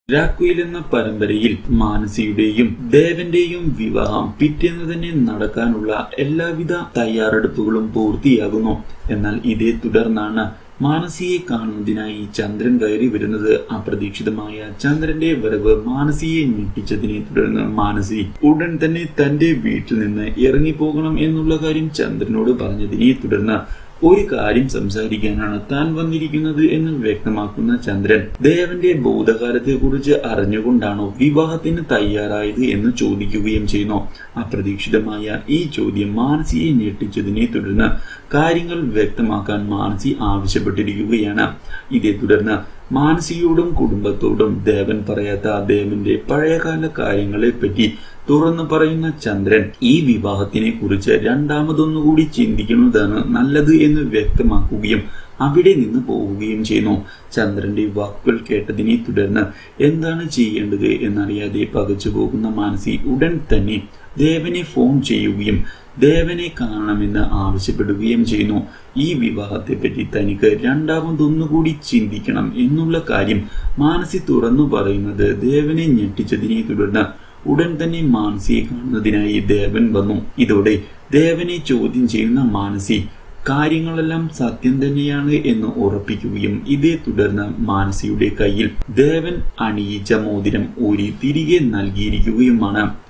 രാക്കുയിൽ എന്ന പരമ്പരയിൽ മാനസിയുടെയും ദേവന്റെയും വിവാഹം പിറ്റേന്ന് തന്നെ നടക്കാനുള്ള എല്ലാവിധ തയ്യാറെടുപ്പുകളും പൂർത്തിയാകുന്നു എന്നാൽ ഇതേ തുടർന്നാണ് മാനസിയെ കാണുന്നതിനായി ചന്ദ്രൻ കയറി വരുന്നത് അപ്രതീക്ഷിതമായ ചന്ദ്രന്റെ വരവ് മാനസിയെ ഞെട്ടിച്ചതിനെ തുടർന്ന് മാനസി ഉടൻ തന്നെ തന്റെ വീട്ടിൽ നിന്ന് ഇറങ്ങിപ്പോകണം എന്നുള്ള കാര്യം ചന്ദ്രനോട് പറഞ്ഞതിനെ തുടർന്ന് ഒരു കാര്യം സംസാരിക്കാനാണ് താൻ വന്നിരിക്കുന്നത് എന്ന് വ്യക്തമാക്കുന്ന ചന്ദ്രൻ ദേവന്റെ ഭൂതകാലത്തെ കുറിച്ച് അറിഞ്ഞുകൊണ്ടാണോ വിവാഹത്തിന് തയ്യാറായത് എന്ന് ചോദിക്കുകയും ചെയ്യുന്നു അപ്രതീക്ഷിതമായ ഈ ചോദ്യം മാനസിയെ ഞെട്ടിച്ചതിനെ തുടർന്ന് കാര്യങ്ങൾ വ്യക്തമാക്കാൻ മാനസി ആവശ്യപ്പെട്ടിരിക്കുകയാണ് ഇതേ തുടർന്ന് മാനസിയോടും കുടുംബത്തോടും ദേവൻ പറയാത്ത ദേവന്റെ പഴയകാല കാര്യങ്ങളെ പറ്റി തുറന്നു പറയുന്ന ചന്ദ്രൻ ഈ വിവാഹത്തിനെ കുറിച്ച് രണ്ടാമതൊന്നുകൂടി ചിന്തിക്കുന്നതാണ് നല്ലത് എന്ന് വ്യക്തമാക്കുകയും അവിടെ നിന്ന് പോവുകയും ചെയ്യുന്നു ചന്ദ്രന്റെ വാക്കുകൾ കേട്ടതിനെ തുടർന്ന് എന്താണ് ചെയ്യേണ്ടത് എന്നറിയാതെ പകച്ചു പോകുന്ന മാനസി ഉടൻ തന്നെ ദേവനെ ഫോൺ ചെയ്യുകയും ദേവനെ കാണണമെന്ന് ആവശ്യപ്പെടുകയും ചെയ്യുന്നു ഈ വിവാഹത്തെ പറ്റി തനിക്ക് രണ്ടാമതൊന്നുകൂടി ചിന്തിക്കണം എന്നുള്ള കാര്യം മാനസി തുറന്നു പറയുന്നത് ദേവനെ ഞെട്ടിച്ചതിനെ തുടർന്ന് ഉടൻ തന്നെ മാനസിയെ കാണുന്നതിനായി ദേവൻ വന്നു ഇതോടെ ദേവനെ ചോദ്യം ചെയ്യുന്ന മാനസി കാര്യങ്ങളെല്ലാം സത്യം തന്നെയാണ് എന്ന് ഉറപ്പിക്കുകയും ഇതേ തുടർന്ന് മാനസിയുടെ കയ്യിൽ ദേവൻ അണിയിച്ച മോതിരം ഊരി തിരികെ നൽകിയിരിക്കുകയുമാണ്